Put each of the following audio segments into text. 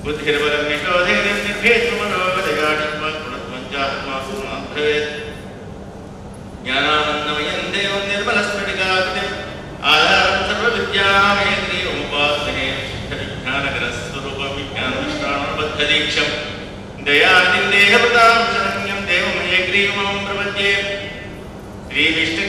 బుద్ధిర్బలం నిషోధైర్యం నిర్భేత్వమనోగతగాడిత్వాత్మత్వంచాత్మాసు భవేత్ జ్ఞానానందమయం దేవం నిర్మలస్ఫటికాకృతిం ఆధారం సర్వవిద్యామేంద్రియముపాస్మహే విజ్ఞానగరస్వరూప విజ్ఞాన విశ్రాణబద్ధదీక్షం దయానిధిం దేహపదాం శరణ్యం దేవం ఏగ్రీవం ప్రపద్యే శ్రీ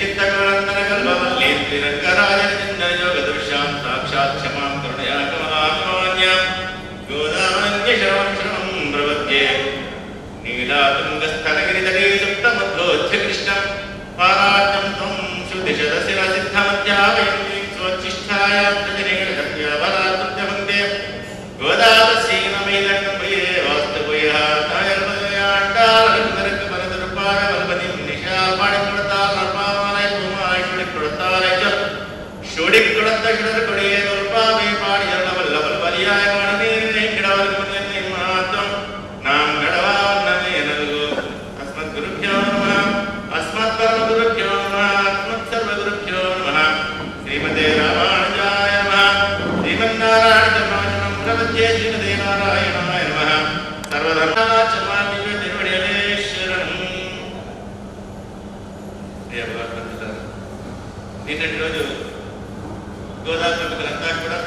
విష్ణుచిత్తకలంతరకల్పవల్లేంద్రిరంగరాజయోగదృశ్యాం సాక్షాత్ క్షమాం కరుణయా కమలాభిమాన్యాం గోదావరంజశరం శరణం ప్రపద్యే నీలాతుంగస్థలగిరితరే సుప్తమధ్యోధ్య కృష్ణం పారాజ్యం త్వం శృతిశతశిరసిద్ధమధ్యావయంతి స్వచ్చిష్టాయాం ప్రజనేషత్యాబలాత్మత్యమంతే గోదావసీనమైదండం ప్రియే వాస్తుభూయః నాయర్మలయాండాలహిందరక వరదరుపాయ వల్పదిం నిశాల్పాడి కొడతాల్ నర్మాలయ కుమాయ షుడి కొడతాలయ చ షుడి కొడత షుడర కొడియే దొల్పావే పాడి ఎల్ల వల్ల వల్పలియాయ వాణి కిడవల్ పుణ్యని మహాత్వం నాం గడవాన్నమే నలుగు అస్మద్ గురుభ్యో నమః అస్మత్ పరమ గురుభ్యో నమః అస్మత్ సర్వ గురుభ్యో నమః శ్రీమతే రామానుజాయ నమః శ్రీమన్నారాయణ ధర్మాచరణం ప్రపంచే శ్రీమతే నారాయణాయ నమః సర్వధర్మాచమామి నిర్వడేశ్వరం ప్రియ భగవద్బంధులారా, నిన్నటి రోజు గోదావరి కూడా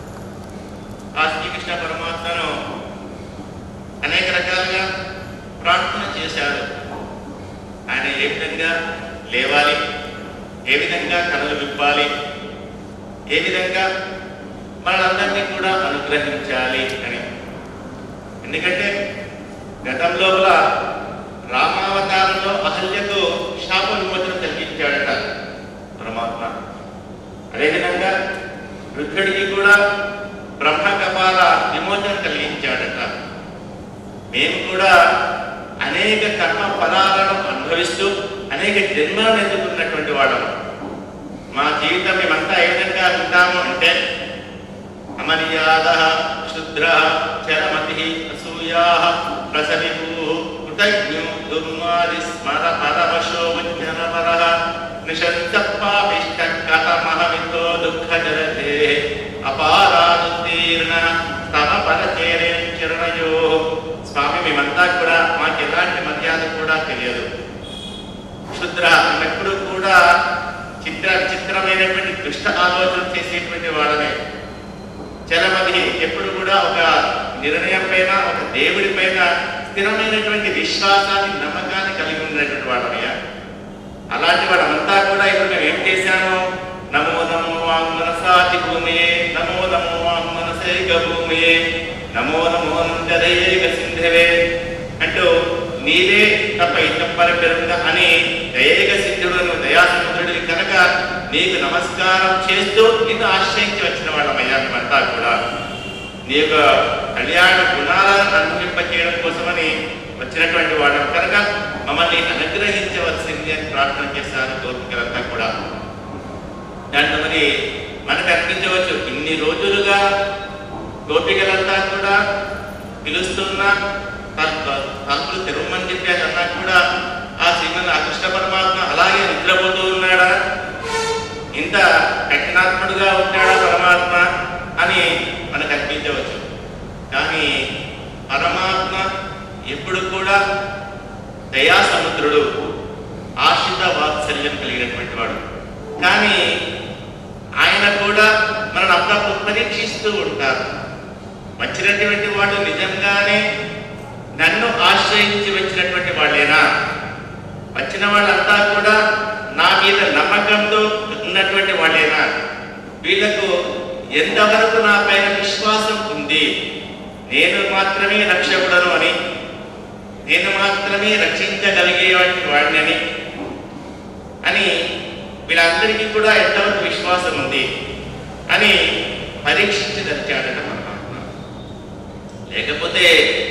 ఆ శ్రీకృష్ణ పరమాత్మను అనేక రకాలుగా ప్రార్థన చేశారు ఆయన ఏ విధంగా లేవాలి ఏ విధంగా కళలు విప్పాలి ఏ విధంగా మనందరినీ కూడా అనుగ్రహించాలి అని ఎందుకంటే గతం లోపల రామావతారంలో అహల్యకు శాప విమోచన కలిగించాడట పరమాత్మ అదేవిధంగా రుద్రుడికి కూడా బ్రహ్మ కపాల విమోచన కలిగించాడట మేము కూడా అనేక కర్మ ఫలాలను అనుభవిస్తూ అనేక జన్మలను ఎదుర్కొన్నటువంటి వాళ్ళము మా జీవితం మేమంతా ఏ విధంగా ఉంటాము అంటే అమర్యాద క్షుద్ర చరమతి అసూయా ప్రసవిభూ కృతజ్ఞో దుర్మాది స్మర పరవశో ఉజ్జనపర నిషంతపాపిష్ట కథమహమితో దుఃఖ జలతే అపారాదుత్తీర్ణ తమ పరచేరే చరణయో స్వామి మేమంతా కూడా మాకు ఎలాంటి మర్యాద కూడా తెలియదు క్షుద్ర ఎప్పుడు కూడా చిత్ర విచిత్రమైనటువంటి దుష్ట ఆలోచన చేసేటువంటి వాళ్ళనే చలమది ఎప్పుడు కూడా ఒక నిర్ణయం పైన ఒక దేవుడి పైన స్థిరమైనటువంటి విశ్వాసాన్ని నమ్మకాన్ని కలిగి ఉన్నటువంటి వాళ్ళమయ్యా అలాంటి వాళ్ళంతా కూడా ఇప్పుడు మేము ఏం చేశాము నమో నమో వాంగ్ మనసాతి భూమియే నమో నమో వాంగ్ మనసైక భూమియే నమో నమో నందరేక సింధవే అంటూ నీవే తప్ప ఇతప్పర పెరుగుగా అని దయేక సిద్ధుడు దయాసముద్రుడివి కనుక నీకు నమస్కారం చేస్తూ నిన్ను ఆశ్రయించి వచ్చిన వాళ్ళమయ్యా మేమంతా కూడా నీ యొక్క కళ్యాణ గుణాలను అనుభవింప చేయడం కోసమని వచ్చినటువంటి వాళ్ళం కనుక మమ్మల్ని అనుగ్రహించవలసింది అని ప్రార్థన చేశారు గోపికలంతా కూడా దాంట్లో మరి మనకు అనిపించవచ్చు ఇన్ని రోజులుగా గోపికలంతా కూడా పిలుస్తున్నా తల్- తలుపులు తెరవమని చెప్పారు అన్నా కూడా ఆ శ్రీమన్ ఆ కృష్ణ పరమాత్మ అలాగే నిద్రపోతూ ఉన్నాడా ఇంత కఠినాత్ముడుగా ఉంటాడా పరమాత్మ అని మనకు అనిపించవచ్చు కానీ పరమాత్మ ఎప్పుడు కూడా దయా సముద్రుడు ఆశ్రిత వాత్సల్యం కలిగినటువంటి వాడు కానీ ఆయన కూడా మనల్ని అప్పుడప్పుడు పరీక్షిస్తూ ఉంటారు వచ్చినటువంటి వాళ్ళు నిజంగానే నన్ను ఆశ్రయించి వచ్చినటువంటి వాళ్ళేనా వచ్చిన వాళ్ళంతా కూడా నా మీద నమ్మకంతో ఉన్నటువంటి వాళ్ళేనా వీళ్ళకు ఎంతవరకు నా పైన విశ్వాసం ఉంది నేను మాత్రమే రక్షకుడను అని నేను మాత్రమే రక్షించగలిగేటువంటి వాడిని అని అని వీళ్ళందరికీ కూడా ఎంతవరకు విశ్వాసం ఉంది అని పరీక్షించి దచ్చాడట పరమాత్మ లేకపోతే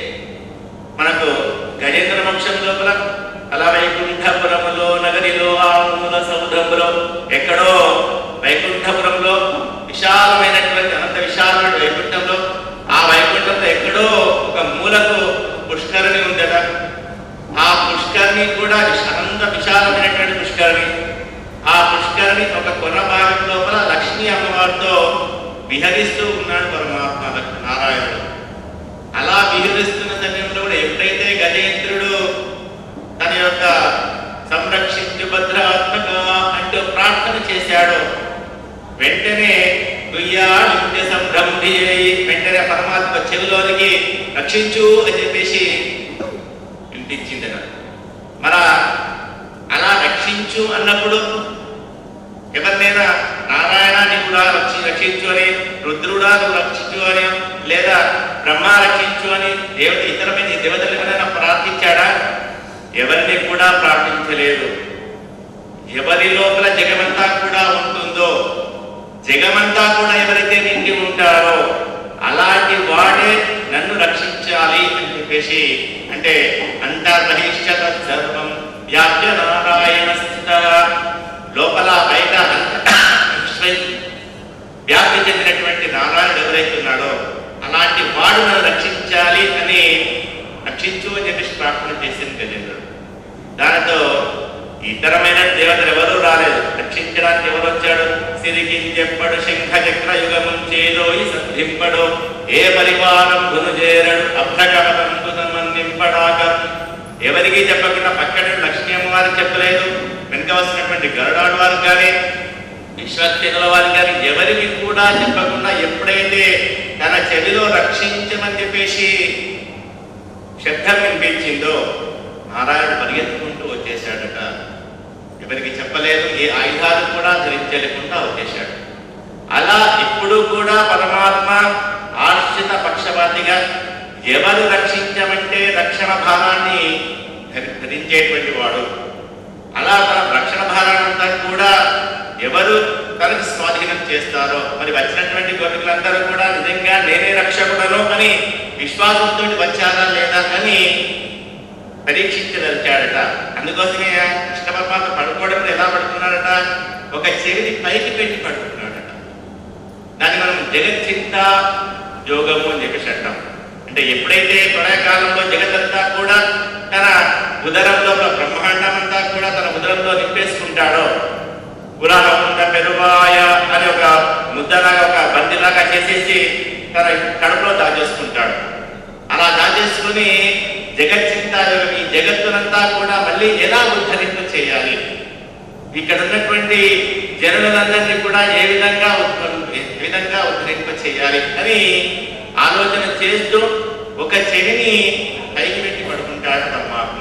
మనకు గజేంద్ర వంశం లోపల అలా వైకుంఠపురములో నగరిలో ఆమూల సముద్రంలో ఎక్కడో వైకుంఠపురంలో విశాలమైనటువంటి అనంత విశాలమైన వైకుంఠంలో ఆ వైకుంఠంలో ఎక్కడో ఒక మూలకు పుష్కరిణి ఉందట ఆ పుష్కరిణి కూడా విశ- అనంత విశాలమైనటువంటి పుష్కరిణి ఆ పుష్కరిణి ఒక కొన భాగం లోపల లక్ష్మీ అమ్మవారితో విహరిస్తూ ఉన్నాడు పరమాత్మ నారాయణుడు విహరిస్తున్న సమయంలో కూడా ఎప్పుడైతే గజేంద్రుడు తన యొక్క సంరక్షించు భద్రాత్మక అంటూ ప్రార్థన చేశాడో వెంటనే దుయ్యాళిత్య సంభ్రమి అయి వెంటనే పరమాత్మ చెవిలోనికి రక్షించు అని చెప్పేసి వినిపించింది మన అలా రక్షించు అన్నప్పుడు ఎవరినైనా నారాయణాన్ని కూడా రక్షి రక్షించు అని రుద్రుడా నువ్వు రక్షించు అని లేదా బ్రహ్మ రక్షించు అని దేవత ఇతరమైన దేవతలు ఎవరైనా ప్రార్థించాడా ఎవరిని కూడా ప్రార్థించలేదు ఎవరి లోపల జగమంతా కూడా ఉంటుందో జగమంతా కూడా ఎవరైతే నిండి ఉంటారో అలాంటి వాడే నన్ను రక్షించాలి అని చెప్పేసి అంటే అంతర్బహిష్ట సర్వం వ్యాప్య నారాయణ స్థిత లోపల బయట అంతటా విశ్వ- వ్యాప్తి చెందినటువంటి నారాయణుడు ఎవరైతే ఉన్నాడో అలాంటి వాడు నన్ను రక్షించాలి అని రక్షించు అని చెప్పేసి ప్రార్థన చేసింది గజేంద్రుడు దానితో ఇతరమైన దేవతలు ఎవరూ రాలేదు రక్షించడానికి ఎవరు వచ్చాడు సిరిగించెప్పడు శంఖ చక్ర యుగము చేదోయి సంధింపడు ఏ పరివారం గును చేరడు అభ్రకమతంతు సంబంధింపడాక ఎవరికి చెప్పకుండా పక్కన లక్ష్మీ అమ్మవారు చెప్పలేదు వెనుక వస్తున్నటువంటి గరుడాడు వారు కానీ విశ్వక్తినుల వారు కానీ ఎవరికి కూడా చెప్పకుండా ఎప్పుడైతే తన చెవిలో రక్షించమని చెప్పేసి శబ్దం వినిపించిందో నారాయణుడు పరిగెత్తుకుంటూ వచ్చేసాడట ఎవరికి చెప్పలేదు ఏ ఆయుధాలు కూడా ధరించలేకుండా వచ్చేశాడు అలా ఇప్పుడు కూడా పరమాత్మ ఆశ్రిత పక్షపాతిగా ఎవరు రక్షించమంటే రక్షణ భారాన్ని ధరి- ధరించేటువంటి వాడు అలా తన రక్షణ భారాన్నంతా కూడా ఎవరు తనకు స్వాధీనం చేస్తారో మరి వచ్చినటువంటి గోపికలందరూ కూడా నిజంగా నేనే రక్షకుడను అని విశ్వాసంతో వచ్చారా లేదా అని పరీక్షించదలిచాడట అందుకోసమే కృష్ణ పరమాత్మ పడుకోవడం ఎలా పడుకున్నాడట ఒక చెవిని పైకి పెట్టి పడుకున్నాడట దాన్ని మనం జగచ్చింత యోగము అని చెప్పేసి అంటాం అంటే ఎప్పుడైతే ప్రళయకాలంలో జగత్తంతా కూడా తన ఉదరంలో ఉన్న బ్రహ్మాండం అంతా కూడా తన ఉదరంలో నింపేసుకుంటాడో పురాణముండ పెరువాయ అని ఒక ముద్దలాగా ఒక బందిలాగా చేసేసి తన కడుపులో దాచేసుకుంటాడు అలా దాచేసుకుని జగచ్చింతాయోగం ఈ జగత్తునంతా కూడా మళ్ళీ ఎలా ఉద్ధరింపు చేయాలి ఇక్కడ ఉన్నటువంటి జనులందరినీ కూడా ఏ విధంగా ఉద్ధ- ఏ విధంగా ఉద్ధరింప చేయాలి అని ఆలోచన చేస్తూ ఒక చెవిని పైకి పెట్టి పడుకుంటాడు పరమాత్మ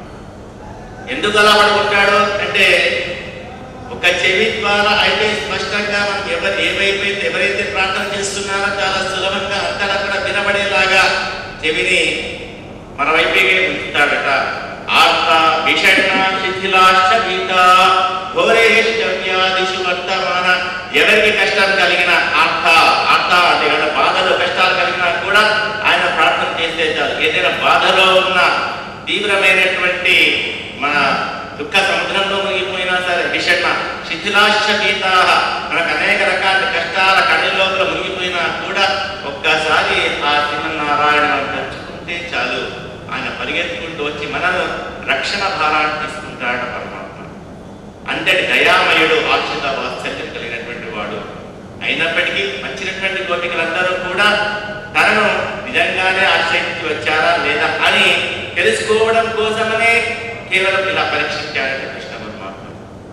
ఎందుకు అలా పడుకుంటాడు అంటే ఒక చెవి ద్వారా అయితే స్పష్టంగా మనం ఎవరు ఏవైతే ఎవరైతే ప్రార్థన చేస్తున్నారో చాలా సులభంగా అక్కడక్కడ వినబడేలాగా చెవిని మన వైపుకే ఉంచుతాడట ఆర్త విషణ శిథిలాశ్చ భీత ఘోరేశ్చ వ్యాధిషు వర్తమాన ఎవరికి కష్టం కలిగిన ఆర్త ఆర్త అంటే ఏదైనా బాధలు కష్టాలు కలిగినా కూడా ఆయన ప్రార్థన చేస్తే చాలు ఏదైనా బాధలో ఉన్న తీవ్రమైనటువంటి మన దుఃఖ సముద్రంలో మునిగిపోయినా సరే విషణ శిథిలాశ్చ గీతా మనకు అనేక రకాల కష్టాల కళ్ళ లోపల మునిగిపోయినా కూడా ఒక్కసారి ఆ శ్రీమన్నారాయణ మనం తలుచుకుంటే చాలు ఆయన పరిగెత్తుకుంటూ వచ్చి మనను రక్షణ భారాన్ని తీసుకుంటాడు పరమాత్మ అంతటి దయామయుడు ఆశ్రిత వాత్సల్యం కలిగినటువంటి వాడు అయినప్పటికీ వచ్చినటువంటి గోపికలందరూ కూడా తనను నిజంగానే ఆశ్రయించి వచ్చారా లేదా అని తెలుసుకోవడం కోసమనే కేవలం ఇలా పరీక్షించాడని కృష్ణ పరమాత్మ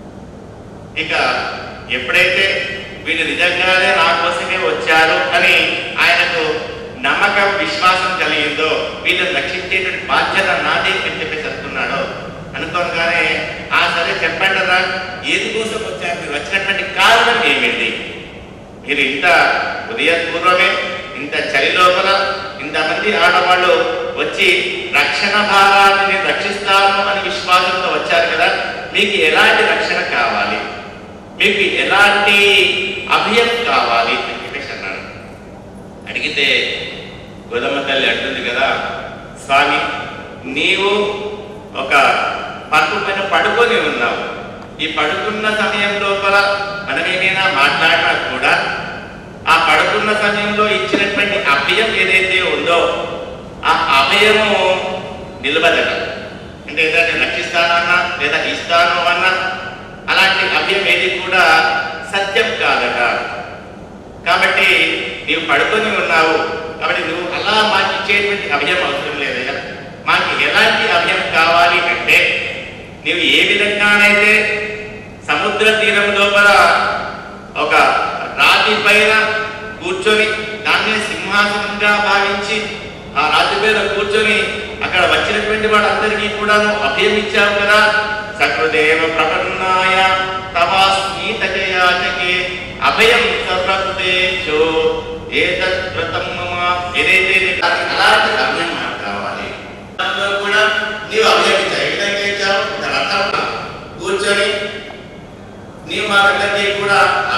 ఇక ఎప్పుడైతే వీళ్ళు నిజంగానే నా కోసమే వచ్చారు అని ఆయనకు నమ్మకం విశ్వాసం కలిగిందో వీళ్ళని రక్షించేటువంటి బాధ్యత నాదే అని చెప్పేసి అనుకున్నాడో అనుకోగానే ఆ సరే చెప్పండి రా ఏది కోసం వచ్చారు మీరు వచ్చినటువంటి కారణం ఏమిటి మీరు ఇంత ఉదయ పూర్వమే ఇంత చలి లోపల ఇంతమంది ఆడవాళ్ళు వచ్చి రక్షణ భారాన్ని నేను రక్షిస్తాను అని విశ్వాసంతో వచ్చారు కదా మీకు ఎలాంటి రక్షణ కావాలి మీకు ఎలాంటి అభయం కావాలి అని చెప్పేసి అన్నాడు అడిగితే గోదమ్మ తల్లి అంటుంది కదా స్వామి నీవు ఒక పరుపు పైన పడుకొని ఉన్నావు ఈ పడుకున్న సమయం లోపల మనం ఏమైనా మాట్లాడినా కూడా ఆ పడుకున్న సమయంలో ఇచ్చినటువంటి అభయం ఏదైతే ఉందో ఆ అభయము నిలబడట అంటే ఏదైనా రక్షిస్తానన్నా లేదా ఇస్తాను అన్నా అలాంటి అభయం ఏది కూడా సత్యం కాదట కాబట్టి నీవు పడుకొని ఉన్నావు కాబట్టి నువ్వు అలా మాకు ఇచ్చేటువంటి అభయం అవసరం లేదయ్యా మాకు ఎలాంటి అభయం కావాలి అంటే నీవు ఏ విధంగానైతే సముద్ర తీరం లోపల ఒక రాతి పైన కూర్చొని దాన్ని సింహాసనంగా భావించి ఆ రాతి పైన కూర్చొని అక్కడ వచ్చినటువంటి వాళ్ళందరికీ కూడాను అభయం ఇచ్చావు కదా సకృదేవ ప్రపన్నాయ తవాస్మీతజయాచకే అభయం సర్వకృతేజో ఏతత్ వ్రతం మమ ఏదైతే నీకు అది అలాంటి అభయం నాకు కావాలి దాంట్లో కూడా నీవు అభయం ఇచ్చావు ఏ విధంగా ఇచ్చావు రథంలో కూర్చొని నీవు మా దగ్గరికి కూడా